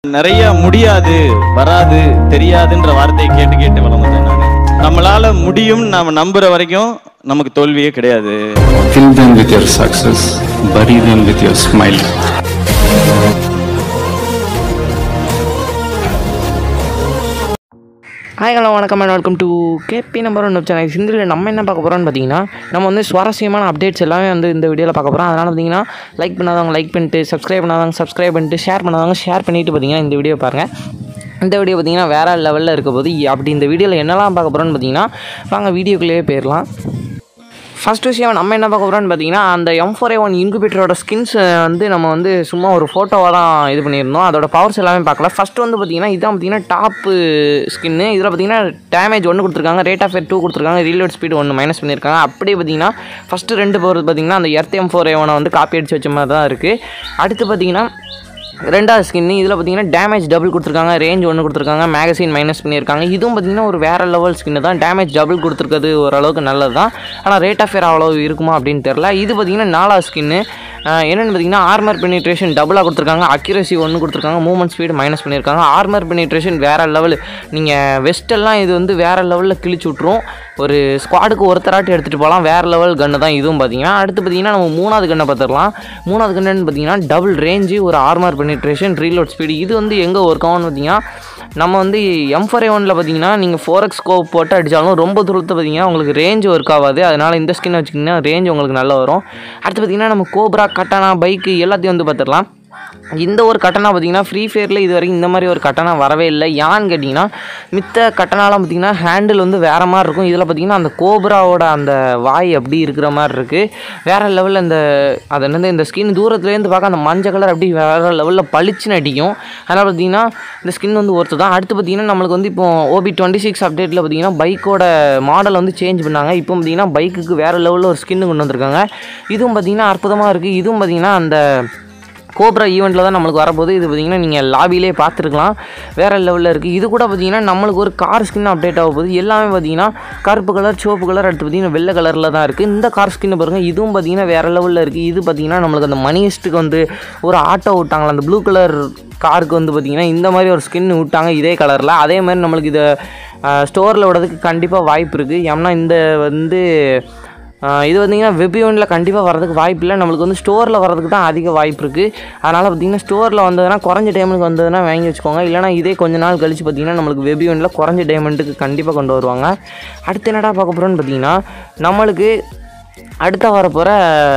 நிறைய முடியாது வராது தெரியாதுன்ற வார்த்தையை கேட்டு கேட்டு வளர்ந்தேன் நான் நம்மளால முடியும் நாம நம்புற வரைக்கும் நமக்கு தோல்வியே கிடையாது Fill them with your success, bury them with your smile. Hi hello வணக்கம் and welcome to KP number one channel சிந்தில் நம்ம என்ன பார்க்க போகிறோம்னு பார்த்தீங்கன்னா நம்ம வந்து சுவாரஸ்யமான அப்டேட்ஸ் எல்லாமே வந்து இந்த வீடியோவில் பார்க்க போகிறோம் அதனால் பார்த்தீங்கன்னா லைக் பண்ணாதவங்க லைக் பண்ணிட்டு சப்ஸ்கிரைப் பண்ணாதவங்க சப்ஸ்கிரைப் பண்ணிட்டு ஷேர் பண்ணாதவங்க ஷேர் பண்ணிட்டு பார்த்தீங்கன்னா இந்த வீடியோ பாருங்கள் இந்த வீடியோ பார்த்தீங்கன்னா வேறு லெவலில் இருக்க போது அப்படி இந்த வீடியோவில் என்னெல்லாம் பார்க்க போகிறோன்னு பார்த்தீங்கன்னா வாங்க வீடியோக்குள்ளேயே போயிடலாம் ஃபர்ஸ்ட் விஷயம் நம்ம என்ன பார்க்க போகிறோம்னு பார்த்தீங்கன்னா அந்த எம் ஃபோர் ஏ ஒன் இன்குபேட்டரோட ஸ்கின்ஸ் வந்து நம்ம வந்து சும்மா ஒரு ஃபோட்டோவாக தான் இது பண்ணியிருந்தோம் அதோட பவர்ஸ் எல்லாமே பார்க்கல ஃபர்ஸ்ட் வந்து பார்த்தீங்கன்னா இதான் பார்த்தீங்கன்னா டாப்பு ஸ்கின்னு இதில் பார்த்தீங்கன்னா டேமேஜ் ஒன்று கொடுத்துருக்காங்க ரேட் ஆஃப் டூ கொடுத்துருக்காங்க ரீலோட் ஸ்பீடு ஒன்று மைனஸ் பண்ணியிருக்காங்க அப்படியே பார்த்தீங்கன்னா ஃபஸ்ட்டு ரெண்டு பவர் பார்த்தீங்கன்னா அந்த எர்த் எம் ஃபோர் ஏ ஒனை வந்து காப்பி அடிச்சு வச்ச மாதிரி தான் இருக்குது அடுத்து பார்த்தீங்கன்னா ரெண்டாவது ஸ்கின் இதில் பார்த்தீங்கன்னா டேமேஜ் டபுள் கொடுத்துருக்காங்க ரேஞ்ச் ஒன்று கொடுத்துருக்காங்க மேகசின் மைனஸ் பண்ணியிருக்காங்க இதுவும் பார்த்தீங்கன்னா ஒரு வேறு லெவல் ஸ்கின்னு தான் டேமேஜ் டபுள் கொடுத்துருக்கிறது ஓரளவுக்கு நல்லது தான் ஆனால் ரேட் ஆஃப் ஃபேர் அவ்வளோ இருக்குமா அப்படின்னு தெரில இது பார்த்தீங்கன்னா நாலாவது ஸ்கின்னு என்னென்னு பார்த்தீங்கன்னா ஆர்மர் பெனிட்ரேஷன் டபுளாக கொடுத்துருக்காங்க அக்யூரசி ஒன்று கொடுத்துருக்காங்க மூவ்மெண்ட் ஸ்பீடு மைனஸ் பண்ணியிருக்காங்க ஆர்மர் பெனிட்ரேஷன் வேறு லெவல் நீங்கள் வெஸ்டெல்லாம் இது வந்து வேறு லெவலில் கிழிச்சு விட்ரும் ஒரு ஸ்குவாடுக்கு ஒருத்தராட்டி எடுத்துகிட்டு போகலாம் வேறு லெவல் கன்று தான் இதுவும் பார்த்தீங்கன்னா அடுத்து பார்த்தீங்கன்னா நம்ம மூணாவது கண்ணை பார்த்துடலாம் மூணாவது கண்ணுன்னு பார்த்தீங்கன்னா டபுள் ரேஞ்சு ஒரு ஆர்மர் பெனிட்ரேஷன் ரீலோட் ஸ்பீடு இது வந்து எங்கே ஒர்க் ஆகும்னு பார்த்தீங்கன்னா நம்ம வந்து எம் ஃபோர் ஒனில் பார்த்தீங்கன்னா நீங்கள் ஃபோர் எக்ஸ் ஸ்கோப் போட்டு அடித்தாலும் ரொம்ப தூரத்தை பார்த்தீங்கன்னா உங்களுக்கு ரேஞ்ச் ஒர்க் ஆகாது அதனால் இந்த ஸ்கின் வச்சிங்கன்னா ரேஞ்ச் உங்களுக்கு நல்லா வரும் அடுத்து பார்த்தீங்கன்னா நம்ம கோப்ரா கட்டானா பைக்கு எல்லாத்தையும் வந்து பார்த்துடலாம் இந்த ஒரு கட்டணா பார்த்தீங்கன்னா ஃப்ரீ ஃபயரில் இது வரைக்கும் இந்த மாதிரி ஒரு கட்டணா வரவே இல்லை ஏன்னு கேட்டிங்கன்னா மித்த கட்டணாலாம் பார்த்தீங்கன்னா ஹேண்டில் வந்து வேறு மாதிரி இருக்கும் இதில் பார்த்தீங்கன்னா அந்த கோப்ராவோட அந்த வாய் அப்படி இருக்கிற மாதிரி இருக்குது வேறு லெவலில் இந்த அது என்னது இந்த ஸ்கின் தூரத்துலேருந்து பார்க்க அந்த மஞ்சள் கலர் அப்படி வேறு லெவலில் பளிச்சுன்னு அடிக்கும் அதனால் பார்த்தீங்கன்னா இந்த ஸ்கின் வந்து ஒருத்தர் தான் அடுத்து பார்த்தீங்கன்னா நம்மளுக்கு வந்து இப்போ ஓபி டுவெண்ட்டி சிக்ஸ் அப்டேட்டில் பார்த்தீங்கன்னா பைக்கோட மாடல் வந்து சேஞ்ச் பண்ணாங்க இப்போ பார்த்தீங்கன்னா பைக்குக்கு வேறு லெவலில் ஒரு ஸ்கின்னு கொண்டு வந்திருக்காங்க இதுவும் பார்த்தீங்கன்னா அற்புதமாக இருக்குது இதுவும் பார்த்தீங்கன்னா அந்த கோப்ரா ஈவெண்ட்டில் தான் நம்மளுக்கு வரப்போகுது இது பார்த்தீங்கன்னா நீங்கள் லாபிலே பார்த்துருக்கலாம் வேறு லெவலில் இருக்குது இது கூட பார்த்தீங்கன்னா நம்மளுக்கு ஒரு கார் ஸ்கின் அப்டேட் ஆக போகுது எல்லாமே பார்த்தீங்கன்னா கருப்பு கலர் சிவப்பு கலர் அடுத்து பார்த்தீங்கன்னா வெள்ளை கலரில் தான் இருக்குது இந்த கார் ஸ்கின் பாருங்கள் இதுவும் பார்த்தீங்கன்னா வேறு லெவலில் இருக்குது இது பார்த்தீங்கன்னா நம்மளுக்கு அந்த மணிஸ்ட்டுக்கு வந்து ஒரு ஆட்டோ விட்டாங்களா அந்த ப்ளூ கலர் காருக்கு வந்து பார்த்தீங்கன்னா இந்த மாதிரி ஒரு ஸ்கின் விட்டாங்க இதே கலரில் அதே மாதிரி நம்மளுக்கு இதை ஸ்டோரில் விடுறதுக்கு கண்டிப்பாக வாய்ப்பு இருக்குது ஏன்னா இந்த வந்து ஆஹ் இது பார்த்தீங்கன்னா வெபியோனில் கண்டிப்பாக வரதுக்கு வாய்ப்பு இல்லை நம்மளுக்கு வந்து ஸ்டோரில் வரதுக்கு தான் அதிக வாய்ப்பு இருக்குது அதனால் பார்த்தீங்கன்னா ஸ்டோரில் வந்ததுன்னா குறைஞ்ச டைமுக்கு வந்ததுன்னா வாங்கி வச்சுக்கோங்க இல்லைனா இதே கொஞ்ச நாள் கழிச்சு பார்த்தீங்கன்னா நம்மளுக்கு வெபியோனில் குறைஞ்ச டைமண்ட்டுக்கு கண்டிப்பாக கொண்டு வருவாங்க அடுத்து என்னடா பார்க்க போகிறோன்னு பார்த்தீங்கன்னா நம்மளுக்கு அடுத்த வரப்போகிற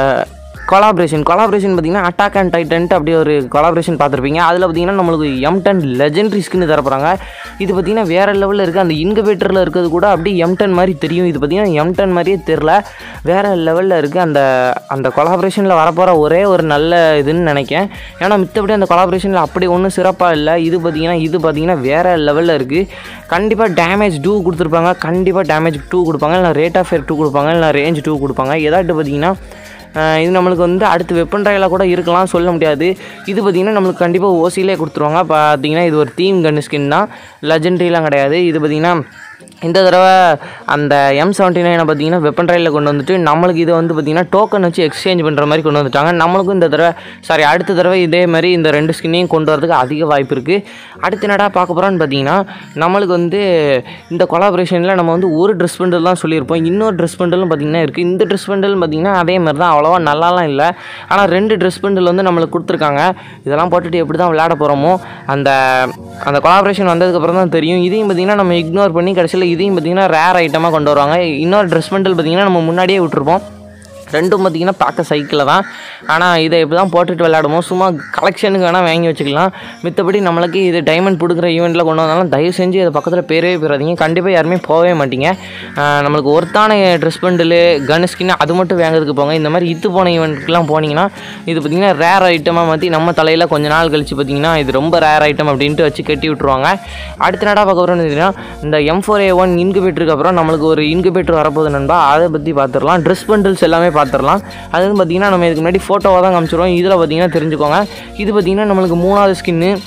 கொலாபரேஷன் கொலாபரேஷன் பார்த்தீங்கன்னா அட்டாக் அண்ட் டைட்டன்ட்டு அப்படி ஒரு கொலாபரேஷன் பார்த்துருப்பீங்க அதில் பார்த்தீங்கன்னா நம்மளுக்கு எம் டென் லெஜெண்டரி ஸ்கின்னு தரப்போகிறாங்க இது பார்த்தீங்கன்னா வேறு லெவலில் இருக்குது அந்த இன்குபேட்டரில் இருக்கிறது கூட அப்படியே எம் டென் மாதிரி தெரியும் இது பார்த்தீங்கன்னா எம் டென் மாதிரியே தெரில வேறு லெவலில் இருக்குது அந்த அந்த கொலாபரேஷனில் வரப்போகிற ஒரே ஒரு நல்ல இதுன்னு நினைக்கிறேன் ஏன்னா மித்தபடி அந்த கொலாபரேஷனில் அப்படி ஒன்றும் சிறப்பாக இல்லை இது பார்த்தீங்கன்னா இது பார்த்தீங்கன்னா வேறு லெவலில் இருக்குது கண்டிப்பாக டேமேஜ் டூ கொடுத்துருப்பாங்க கண்டிப்பாக டேமேஜ் டூ கொடுப்பாங்க இல்லை ரேட் ஆஃப் ஃபேர் டூ கொடுப்பாங்க இல்லை ரேஞ்ச் டூ கொடுப்பாங்க ஏதாட்டு பார்த்தீங்கன்னா ஆஹ் இது நம்மளுக்கு வந்து அடுத்து வெப்பன் ட்ரையலாக கூட இருக்கலாம் சொல்ல முடியாது இது பார்த்திங்கன்னா நம்மளுக்கு கண்டிப்பாக ஓசியிலே கொடுத்துருவாங்க பார்த்தீங்கன்னா இது ஒரு தீம் கன் ஸ்கின் தான் லெஜெண்ட்ரிலாம் கிடையாது இது பார்த்திங்கன்னா இந்த தடவை அந்த எம் செவன்ட்டி நைனை பார்த்தீங்கன்னா வெப்பன் ட்ரையில் கொண்டு வந்துட்டு நம்மளுக்கு இதை வந்து பார்த்திங்கன்னா டோக்கன் வச்சு எக்ஸ்சேஞ்ச் பண்ணுற மாதிரி கொண்டு வந்துட்டாங்க நம்மளுக்கும் இந்த தடவை சாரி அடுத்த தடவை இதே மாதிரி இந்த ரெண்டு ஸ்கின்னையும் கொண்டு வரதுக்கு அதிக வாய்ப்பு இருக்குது அடுத்து என்னடா பார்க்க போகிறோன்னு பார்த்தீங்கன்னா நம்மளுக்கு வந்து இந்த கொலாபரேஷனில் நம்ம வந்து ஒரு ட்ரெஸ் பண்டல் தான் சொல்லியிருப்போம் இன்னொரு ட்ரெஸ் பண்டலும் பார்த்திங்கன்னா இருக்குது இந்த ட்ரெஸ் பண்டல் பார்த்திங்கன்னா அதே மாதிரி தான் அவ்வளோவா நல்லாலாம் இல்லை ஆனால் ரெண்டு ட்ரெஸ் பண்டல் வந்து நம்மளுக்கு கொடுத்துருக்காங்க இதெல்லாம் போட்டுட்டு எப்படி தான் விளையாட போகிறோமோ அந்த அந்த கொலாபரேஷன் வந்ததுக்கப்புறம் தான் தெரியும் இதையும் பார்த்திங்கன்னா நம்ம இக்னோர் பண்ணி கடைசியில் இதையும் பார்த்திங்கன்னா ரேர் ஐட்டமாக கொண்டு வருவாங்க இன்னொரு ட்ரெஸ் பண்டல் பார்த்திங்கன்னா நம்ம முன்னாடியே விட்டுருப்போம் ரெண்டும் பார்த்திங்கன்னா பார்க்க சைக்கிளில் தான் ஆனால் இதை இப்படி தான் போட்டுட்டு விளையாடுவோம் சும்மா கலெக்ஷனுக்கு வேணால் வாங்கி வச்சுக்கலாம் மித்தபடி நம்மளுக்கு இது டைமண்ட் கொடுக்குற ஈவெண்ட்டில் கொண்டு வந்தாலும் தயவு செஞ்சு இது பக்கத்தில் பேரவே போயிடாதீங்க கண்டிப்பாக யாருமே போகவே மாட்டீங்க ஆஹ் நம்மளுக்கு ஒருத்தான ட்ரெஸ் பண்டில் கன் ஸ்கின் அது மட்டும் வாங்குறதுக்கு போங்க இந்த மாதிரி இத்து போன ஈவெண்ட்டுக்குலாம் போனீங்கன்னா இது பார்த்திங்கன்னா ரேர் ஐட்டமாக மாற்றி நம்ம தலையில் கொஞ்ச நாள் கழிச்சு பார்த்திங்கன்னா இது ரொம்ப ரேர் ஐட்டம் அப்படின்ட்டு வச்சு கட்டி விட்ருவாங்க அடுத்த நாடாக பார்க்க போகிறோம்னு பார்த்தீங்கன்னா இந்த எம் ஃபோர் ஏ ஒன் இன்குபேட்டருக்கு அப்புறம் நம்மளுக்கு ஒரு இன்குபேட்டர் வரப்போகுது நண்பா அதை பற்றி பார்த்துடலாம் ட்ரெஸ் பண்டில்ஸ் எல்லாமே பார்த்துடலாம் அது வந்து பார்த்திங்கன்னா நம்ம இதுக்கு முன்னாடி ஃபோட்டோவாக தான் காமிச்சிருவோம் இதில் பார்த்திங்கன்னா தெரிஞ்சுக்கோங்க இது பார்த்திங்கன்னா நம்மளுக்கு மூணாவது ஸ்கின்னு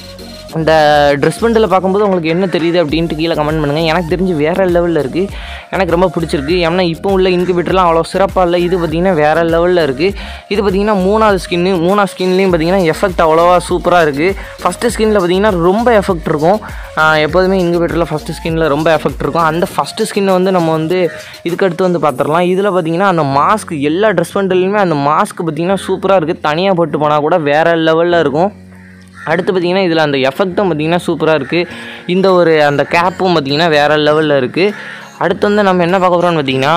இந்த ட்ரெஸ் பண்டில் பார்க்கும்போது உங்களுக்கு என்ன தெரியுது அப்படின்ட்டு கீழே கமெண்ட் பண்ணுங்கள் எனக்கு தெரிஞ்சு வேறு லெவலில் இருக்குது எனக்கு ரொம்ப பிடிச்சிருக்கு ஏன்னா இப்போ உள்ள இன்குபேட்டர்லாம் அவ்வளோ சிறப்பாக இல்லை இது பார்த்திங்கன்னா வேறு லெவலில் இருக்குது இது பார்த்திங்கன்னா மூணாவது ஸ்கின்னு மூணாவது ஸ்கின்லேயும் பார்த்திங்கன்னா எஃபெக்ட் அவ்வளோவா சூப்பராக இருக்குது ஃபஸ்ட்டு ஸ்கின்னில் பார்த்திங்கன்னா ரொம்ப எஃபெக்ட் இருக்கும் ஆஹ் எப்போதுமே இன்குபேட்டரில் ஃபஸ்ட்டு ஸ்கின்னில் ரொம்ப எஃபெக்ட் இருக்கும் அந்த ஃபஸ்ட்டு ஸ்கின்னை வந்து நம்ம வந்து இதுக்கு அடுத்து வந்து பார்த்துடலாம் இதில் பார்த்திங்கன்னா அந்த மாஸ்க் எல்லா ட்ரெஸ் பண்டிலுமே அந்த மாஸ்க் பார்த்திங்கன்னா சூப்பராக இருக்குது தனியாக போட்டு போனால் கூட வேறு லெவலில் இருக்கும் அடுத்து பார்த்திங்கன்னா இதில் அந்த எஃபெக்ட்டும் பார்த்திங்கன்னா சூப்பராக இருக்குது இந்த ஒரு அந்த கேப்பும் பார்த்திங்கன்னா வேறு லெவலில் இருக்குது அடுத்து வந்து நம்ம என்ன பார்க்க போகிறோம்னு பார்த்திங்கன்னா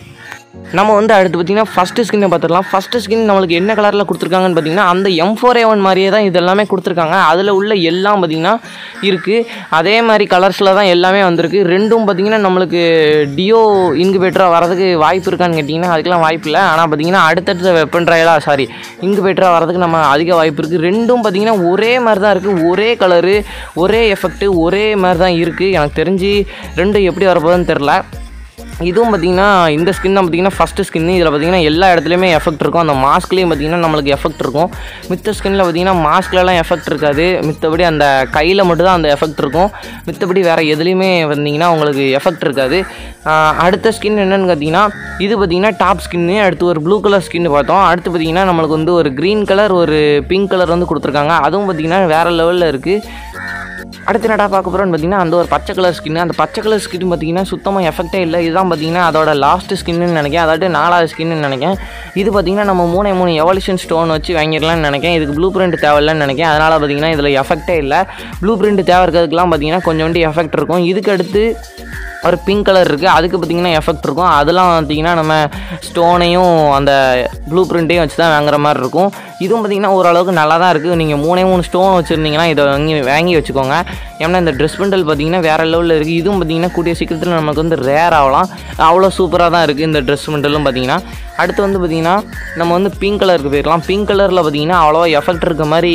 நம்ம வந்து அடுத்து பார்த்திங்கன்னா ஃபஸ்ட்டு ஸ்கின்னை பார்த்துடலாம் ஃபஸ்ட்டு ஸ்கின் நம்மளுக்கு என்ன கலரில் கொடுத்துருக்காங்கன்னு பார்த்தீங்கன்னா அந்த எம் ஃபோர் ஏ ஒன் மாதிரியே தான் இது எல்லாமே கொடுத்துருக்காங்க அதில் உள்ள எல்லாம் பார்த்திங்கன்னா இருக்குது அதே மாதிரி கலர்ஸில் தான் எல்லாமே வந்திருக்கு ரெண்டும் பார்த்திங்கன்னா நம்மளுக்கு டியோ இன்குபேட்டராக வரதுக்கு வாய்ப்பு இருக்கான்னு கேட்டிங்கன்னா அதுக்கெலாம் வாய்ப்பு இல்லை ஆனால் பார்த்திங்கன்னா அடுத்தடுத்த வெப்பன் ட்ரையலாக சாரி இன்குபேட்டராக வரதுக்கு நம்ம அதிக வாய்ப்பு இருக்குது ரெண்டும் பார்த்திங்கன்னா ஒரே மாதிரி தான் இருக்குது ஒரே கலரு ஒரே எஃபெக்ட்டு ஒரே மாதிரி தான் இருக்குது எனக்கு தெரிஞ்சு ரெண்டும் எப்படி வரப்போகுதுன்னு தெரில இதுவும் பார்த்தீங்கன்னா இந்த ஸ்கின் தான் பார்த்தீங்கன்னா ஃபஸ்ட்டு ஸ்கின் இதில் பார்த்தீங்கன்னா எல்லா இடத்துலையுமே எஃபெக்ட் இருக்கும் அந்த மாஸ்க்லேயும் பார்த்தீங்கன்னா நம்மளுக்கு எஃபெக்ட் இருக்கும் மித்த ஸ்கின்னில் பார்த்தீங்கன்னா மாஸ்க்லலாம் எஃபெக்ட் இருக்காது மித்தபடி அந்த கையில் மட்டும் தான் அந்த எஃபெக்ட் இருக்கும் மித்தபடி வேறு எதுலேயுமே வந்தீங்கன்னா உங்களுக்கு எஃபெக்ட் இருக்காது ஆஹ் அடுத்த ஸ்கின் என்னென்னு பார்த்தீங்கன்னா இது பார்த்தீங்கன்னா டாப் ஸ்கின்னு அடுத்து ஒரு ப்ளூ கலர் ஸ்கின் பார்த்தோம் அடுத்து பார்த்தீங்கன்னா நம்மளுக்கு வந்து ஒரு க்ரீன் கலர் ஒரு பிங்க் கலர் வந்து கொடுத்துருக்காங்க அதுவும் பார்த்தீங்கன்னா வேறு லெவலில் இருக்குது அடுத்து என்னடா பார்க்க போகிறோம்னு பார்த்தீங்கன்னா அந்த ஒரு பச்சை கலர் ஸ்கின் அந்த பச்சை கலர் ஸ்கின் பார்த்தீங்கன்னா சுத்தமாக எஃபெக்டே இல்லை இதுதான் பார்த்தீங்கன்னா அதோட லாஸ்ட் ஸ்கின்னு நினைக்கிறேன் அதாவது நாலாவது ஸ்கின்னு நினைக்கிறேன் இது பார்த்தீங்கன்னா நம்ம மூணே மூணு எவல்யூஷன் ஸ்டோன் வச்சு வாங்கிடலாம்னு நினைக்கிறேன் இதுக்கு ப்ளூ பிரிண்ட் தேவையில்லைன்னு நினைக்கிறேன் அதனால் பார்த்தீங்கன்னா இதில் எஃபெக்டே இல்லை ப்ளூ பிரிண்ட் தேவை இருக்கிறதுக்குலாம் பார்த்தீங்கன்னா கொஞ்சோண்டு எஃபெக்ட் இருக்கும் இதுக்கு அடுத்து ஒரு பிங்க் கலர் இருக்குது அதுக்கு பார்த்தீங்கன்னா எஃபெக்ட் இருக்கும் அதெல்லாம் பார்த்தீங்கன்னா நம்ம ஸ்டோனையும் அந்த ப்ளூ பிரிண்ட்டையும் வச்சு தான் வாங்குற மாதிரி இருக்கும் இதுவும் பார்த்தீங்கன்னா ஓரளவுக்கு நல்லா தான் இருக்குது நீங்கள் மூணே மூணு ஸ்டோன் வச்சுருந்தீங்கன்னா இதை வாங்கி வாங்கி வச்சுக்கோங்க ஏன்னா இந்த ட்ரெஸ் பண்டல் பார்த்தீங்கன்னா வேறு லெவலில் இருக்குது இதுவும் பார்த்தீங்கன்னா கூடிய சீக்கிரத்தில் நமக்கு வந்து ரேர் ஆகலாம் அவ்வளோ சூப்பராக தான் இருக்குது இந்த ட்ரெஸ் பண்டலும் பார்த்தீங்கன்னா அடுத்து வந்து பார்த்தீங்கன்னா நம்ம வந்து பிங்க் கலருக்கு போயிடலாம் பிங்க் கலரில் பார்த்தீங்கன்னா அவ்வளோ எஃபெக்ட் இருக்க மாதிரி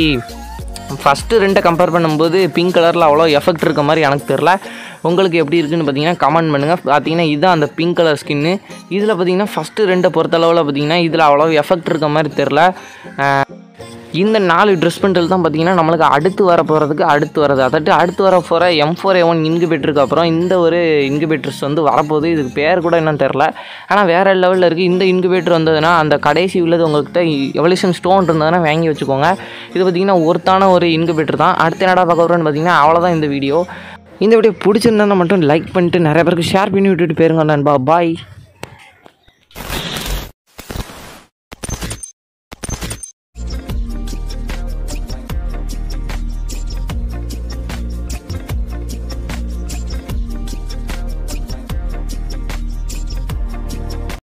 ஃபஸ்ட்டு ரெண்டை கம்பேர் பண்ணும்போது பிங்க் கலரில் அவ்வளோ எஃபெக்ட் இருக்க மாதிரி எனக்கு தெரில உங்களுக்கு எப்படி இருக்குன்னு பார்த்தீங்கன்னா கமெண்ட் பண்ணுங்கள் பார்த்தீங்கன்னா இதுதான் அந்த பிங்க் கலர் ஸ்கின்னு இதில் பார்த்தீங்கன்னா ஃபஸ்ட்டு ரெண்டை பொறுத்தளவில் பார்த்தீங்கன்னா இதில் அவ்வளோ எஃபெக்ட் இருக்க மாதிரி தெரில இந்த நாலு ட்ரெஸ் பண்டல் தான் பார்த்தீங்கன்னா நம்மளுக்கு அடுத்து வர போகிறதுக்கு அடுத்து வரது அதாவது அடுத்து வர போகிற எம் ஃபோர் ஏ ஒன் இன்குபேட்டருக்கு அப்புறம் இந்த ஒரு இன்குபேட்டர்ஸ் வந்து வரப்போகுது இதுக்கு பேர் கூட என்னன்னு தெரில ஆனால் வேறு லெவலில் இருக்குது இந்த இன்குபேட்டர் வந்ததுன்னா அந்த கடைசி உள்ளது உங்கள்கிட்ட எவல்யூஷன் ஸ்டோன் இருந்ததுன்னா வாங்கி வச்சுக்கோங்க இது பார்த்திங்கன்னா ஒருத்தான ஒரு இன்குபேட்டர் தான் அடுத்து என்னடா பார்க்க போகிறோன்னு பார்த்தீங்கன்னா அவ்வளோதான் இந்த வீடியோ இந்த வீடியோ பிடிச்சிருந்தா மட்டும் லைக் பண்ணிட்டு நிறைய பேருக்கு ஷேர் பண்ணி விட்டுட்டு போயிருங்க நண்பா பாய்